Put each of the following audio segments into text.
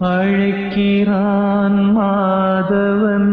அழைக்கிறான் மாதவன்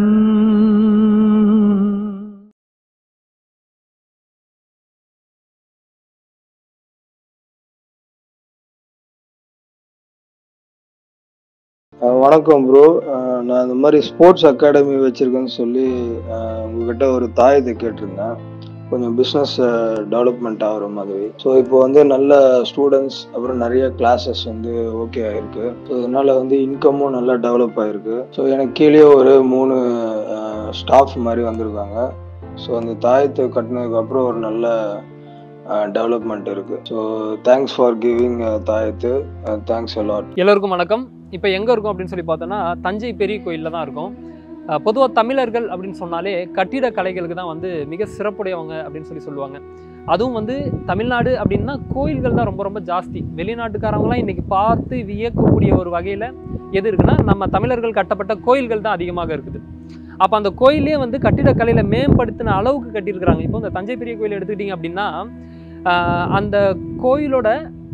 அஹ் வணக்கம் ப்ரோ நான் இந்த மாதிரி ஸ்போர்ட்ஸ் அகாடமி வச்சுருக்கேன்னு சொல்லி அஹ் உங்ககிட்ட ஒரு தாயத்தை கேட்டிருந்தேன் கொஞ்சம் பிஸ்னஸ் டெவலப்மெண்ட் ஆகிற மாதிரி ஸோ இப்போ வந்து நல்ல ஸ்டூடெண்ட்ஸ் அப்புறம் நிறைய கிளாஸஸ் வந்து ஓகே ஆயிருக்கு ஸோ இதனால் வந்து இன்கமும் நல்லா டெவலப் ஆயிருக்கு ஸோ எனக்கு கீழே ஒரு மூணு ஸ்டாஃப் மாதிரி வந்திருக்காங்க ஸோ அந்த தாயத்தை கட்டினதுக்கப்புறம் ஒரு நல்ல டெவலப்மெண்ட் இருக்குது ஸோ தேங்க்ஸ் ஃபார் கிவிங் தாயத்து தேங்க்ஸ் அலாட் எல்லோருக்கும் வணக்கம் இப்போ எங்கே இருக்கோம் அப்படின்னு சொல்லி பார்த்தோன்னா தஞ்சை பெரிய கோயிலில் தான் இருக்கோம் பொதுவாக தமிழர்கள் அப்படின்னு சொன்னாலே கட்டிட கலைகளுக்கு தான் வந்து மிக சிறப்புடையவங்க அப்படின்னு சொல்லி சொல்லுவாங்க அதுவும் வந்து தமிழ்நாடு அப்படின்னா கோயில்கள் தான் ரொம்ப ரொம்ப ஜாஸ்தி வெளிநாட்டுக்காரங்களாம் இன்னைக்கு பார்த்து வியக்கக்கூடிய ஒரு வகையில் எது இருக்குன்னா நம்ம தமிழர்கள் கட்டப்பட்ட கோயில்கள் தான் அதிகமாக இருக்குது அப்போ அந்த கோயிலே வந்து கட்டிடக்கலையில் மேம்படுத்தின அளவுக்கு கட்டியிருக்கிறாங்க இப்போ இந்த தஞ்சை பெரிய கோயில் எடுத்துக்கிட்டிங்க அப்படின்னா ஆஹ் அந்த கோயிலோட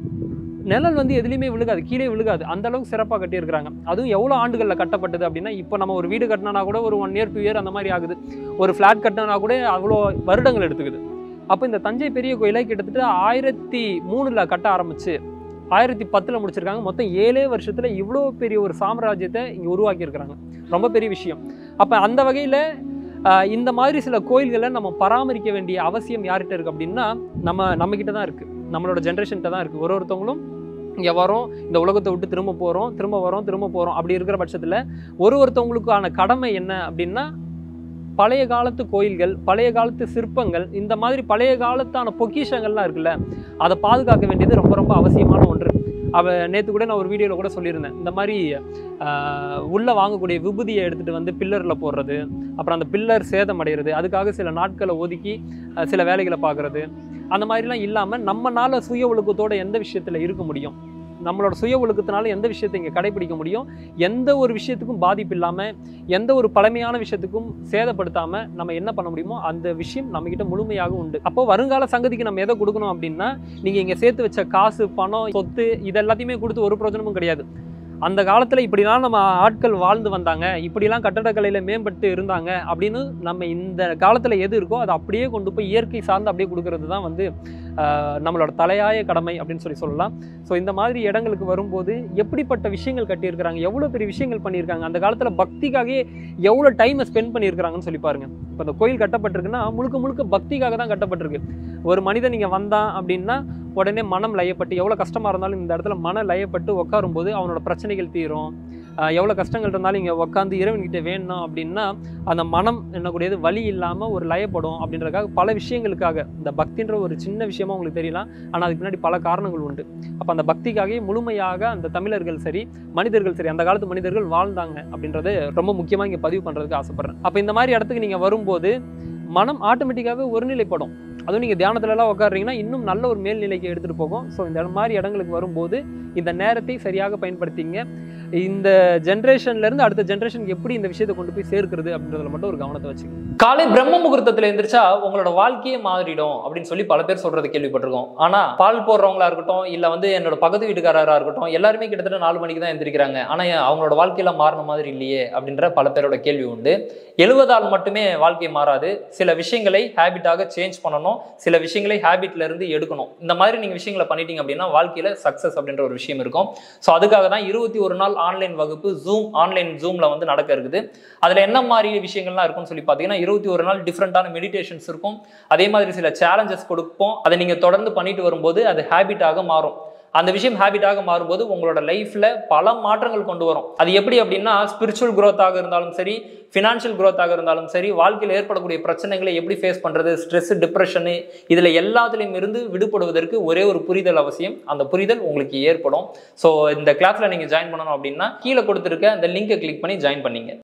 நிழல் வந்து எதுலையுமே விழுகாது கீழே விழுகாது அந்த அளவுக்கு சிறப்பாக கட்டியிருக்கிறாங்க அதுவும் எவ்வளோ ஆண்டுகளில் கட்டப்பட்டது அப்படின்னா இப்போ நம்ம ஒரு வீடு கட்டினா கூட ஒரு ஒன் இயர் டூ இயர் அந்த மாதிரி ஆகுது ஒரு ஃப்ளாட் கட்டினா கூட அவ்வளோ வருடங்கள் எடுத்துக்குது அப்போ இந்த தஞ்சை பெரிய கோயிலை கிட்டத்தட்ட ஆயிரத்தி மூணில் கட்ட ஆரம்பிச்சு ஆயிரத்தி பத்தில் முடிச்சிருக்காங்க மொத்தம் ஏழே வருஷத்தில் இவ்வளோ பெரிய ஒரு சாம்ராஜ்யத்தை இங்கே உருவாக்கியிருக்கிறாங்க ரொம்ப பெரிய விஷயம் அப்போ அந்த வகையில் இந்த மாதிரி சில கோயில்களை நம்ம பராமரிக்க வேண்டிய அவசியம் யார்கிட்ட இருக்குது அப்படின்னா நம்ம நம்மக்கிட்ட தான் இருக்குது நம்மளோட ஜென்ரேஷன்கிட்ட தான் இருக்குது ஒரு ஒருத்தவங்களும் இங்கே வரோம் இந்த உலகத்தை விட்டு திரும்ப போகிறோம் திரும்ப வரோம் திரும்ப போகிறோம் அப்படி இருக்கிற பட்சத்தில் ஒரு ஒருத்தவங்களுக்கான கடமை என்ன அப்படின்னா பழைய காலத்து கோயில்கள் பழைய காலத்து சிற்பங்கள் இந்த மாதிரி பழைய காலத்தான பொக்கிஷங்கள்லாம் இருக்குல்ல அதை பாதுகாக்க வேண்டியது ரொம்ப ரொம்ப அவசியமான ஒன்று அவ நேற்று கூட நான் ஒரு வீடியோவில் கூட சொல்லியிருந்தேன் இந்த மாதிரி ஆஹ், உள்ள வாங்கக்கூடிய விபூதியை எடுத்துகிட்டு வந்து பில்லரில் போடுறது அப்புறம் அந்த பில்லர் சேதம் அடைகிறது அதுக்காக சில நாட்களை ஒதுக்கி அஹ், சில வேலைகளை பார்க்குறது அந்த மாதிரிலாம் இல்லாமல் நம்மனால சுய ஒழுக்கத்தோட எந்த விஷயத்தில் இருக்க முடியும் நம்மளோட சுய ஒழுக்கத்தினால எந்த விஷயத்தை இங்கே கடைபிடிக்க முடியும் எந்த ஒரு விஷயத்துக்கும் பாதிப்பு இல்லாமல் எந்த ஒரு பழமையான விஷயத்துக்கும் சேதப்படுத்தாமல் நம்ம என்ன பண்ண முடியுமோ அந்த விஷயம் நம்மக்கிட்ட முழுமையாக உண்டு அப்போ வருங்கால சங்கதிக்கு நம்ம எதை கொடுக்கணும் அப்படின்னா நீங்கள் இங்கே சேர்த்து வச்ச காசு பணம் சொத்து இது எல்லாத்தையுமே கொடுத்து ஒரு பிரயோஜனமும் கிடையாது அந்த காலத்தில் இப்படிலாம் நம்ம ஆட்கள் வாழ்ந்து வந்தாங்க இப்படிலாம் கட்டடக்கலையில் மேம்பட்டு இருந்தாங்க அப்படின்னு நம்ம இந்த காலத்தில் எது இருக்கோ அதை அப்படியே கொண்டு போய் இயற்கை சார்ந்து அப்படியே கொடுக்கறது தான் வந்து ஆஹ், நம்மளோட தலையாய கடமை அப்படின்னு சொல்லி சொல்லலாம் ஸோ இந்த மாதிரி இடங்களுக்கு வரும்போது எப்படிப்பட்ட விஷயங்கள் கட்டியிருக்கிறாங்க எவ்வளோ பெரிய விஷயங்கள் பண்ணியிருக்காங்க அந்த காலத்தில் பக்திக்காகவே எவ்வளோ டைமை ஸ்பெண்ட் பண்ணியிருக்கிறாங்கன்னு சொல்லி பாருங்க இப்போ இந்த கோயில் கட்டப்பட்டிருக்குன்னா முழுக்க முழுக்க பக்திக்காக தான் கட்டப்பட்டிருக்கு ஒரு மனிதன் இங்கே வந்தான் அப்படின்னா உடனே மனம் லயப்பட்டு எவ்வளோ கஷ்டமாக இருந்தாலும் இந்த இடத்துல மன லயப்பட்டு உட்காரும்போது அவனோட பிரச்சனைகள் தீரும் ஆஹ் எவ்வளோ கஷ்டங்கள் இருந்தாலும் இங்கே உட்காந்து இறைவன்கிட்ட வேணும் அப்படின்னா அந்த மனம் என்னக்கூடியது வலி இல்லாமல் ஒரு லயப்படும் அப்படின்றதுக்காக பல விஷயங்களுக்காக இந்த பக்தின்ற ஒரு சின்ன விஷயமா உங்களுக்கு தெரியலாம் ஆனால் அதுக்கு பின்னாடி பல காரணங்கள் உண்டு அப்போ அந்த பக்திக்காகவே முழுமையாக அந்த தமிழர்கள் சரி மனிதர்கள் சரி அந்த காலத்து மனிதர்கள் வாழ்ந்தாங்க அப்படின்றத ரொம்ப முக்கியமாக இங்கே பதிவு பண்ணுறதுக்கு ஆசைப்பட்றேன் அப்போ இந்த மாதிரி இடத்துக்கு நீங்கள் வரும்போது மனம் ஆட்டோமேட்டிக்காகவே ஒருநிலைப்படும் அதுவும் நீங்கள் தியானத்துலலாம் உட்காடுறீங்கன்னா இன்னும் நல்ல ஒரு மேல்நிலைக்கு எடுத்துகிட்டு போகும் ஸோ இந்த மாதிரி இடங்களுக்கு வரும்போது இந்த நேரத்தை சரியாக பயன்படுத்திங்க இந்த ஜென்ரேஷன்ல இருந்து அடுத்த ஜென்ரேஷனுக்கு எப்படி இந்த விஷயத்தை கொண்டு போய் சேர்க்கிறது அப்படின்றதுல மட்டும் ஒரு கவனத்தை வச்சுக்கோங்க காலை பிரம்ம முகூர்த்தத்துல எந்திரிச்சா உங்களோட வாழ்க்கையே மாறிடும் அப்படின்னு சொல்லி பல பேர் சொல்றது கேள்விப்பட்டிருக்கோம் ஆனா பால் போடுறவங்களா இருக்கட்டும் இல்ல வந்து என்னோட பக்கத்து வீட்டுக்காரரா இருக்கட்டும் எல்லாருமே கிட்டத்தட்ட நாலு மணிக்கு தான் எந்திரிக்கிறாங்க ஆனா அவங்களோட வாழ்க்கையில மாறின மாதிரி இல்லையே அப்படின்ற பல பேரோட கேள்வி உண்டு எழுவதால் மட்டுமே வாழ்க்கை மாறாது சில விஷயங்களை ஹேபிட்டாக சேஞ்ச் பண்ணணும் சில விஷயங்களை ஹேபிட்ல இருந்து எடுக்கணும் இந்த மாதிரி நீங்க விஷயங்களை பண்ணிட்டீங்க அப்படின்னா வாழ்க்கையில சக்சஸ் அப்படின்ற ஒரு விஷயம் இருக்கும் ஸோ அதுக்காக தான் இருபத்தி ஒரு நாள் ஆன்லைன் வகுப்பு ஜூம் ஆன்லைன் ஜூம்ல வந்து நடக்க இருக்குது அதுல என்ன மாதிரி விஷயங்கள்லாம் இருக்கும்னு சொல்லி பார்த்தீங்கன்னா இருபத்தி ஒரு நாள் டிஃப்ரெண்டான மெடிடேஷன்ஸ் இருக்கும் அதே மாதிரி சில சேலஞ்சஸ் கொடுப்போம் அதை நீங்க தொடர்ந்து பண்ணிட்டு வரும்போது அது ஹேபிட்டாக மாறும் அந்த விஷயம் ஹேபிட்டாக மாறும்போது உங்களோட லைஃப்ல பல மாற்றங்கள் கொண்டு வரும் அது எப்படி அப்படின்னா ஸ்பிரிச்சுவல் growth-ஆக இருந்தாலும் சரி ஃபினான்ஷியல் growth-ஆக இருந்தாலும் சரி வாழ்க்கையில் ஏற்படக்கூடிய பிரச்சனைகளை எப்படி ஃபேஸ் பண்றது ஸ்ட்ரெஸ் டிப்ரெஷனு இதுல எல்லாத்துலேயும் இருந்து விடுபடுவதற்கு ஒரே ஒரு புரிதல் அவசியம் அந்த புரிதல் உங்களுக்கு ஏற்படும் ஸோ இந்த கிளாஸ்ல நீங்க ஜாயின் பண்ணணும் அப்படின்னா கீழே கொடுத்துருக்க அந்த லிங்கை கிளிக் பண்ணி ஜாயின் பண்ணீங்க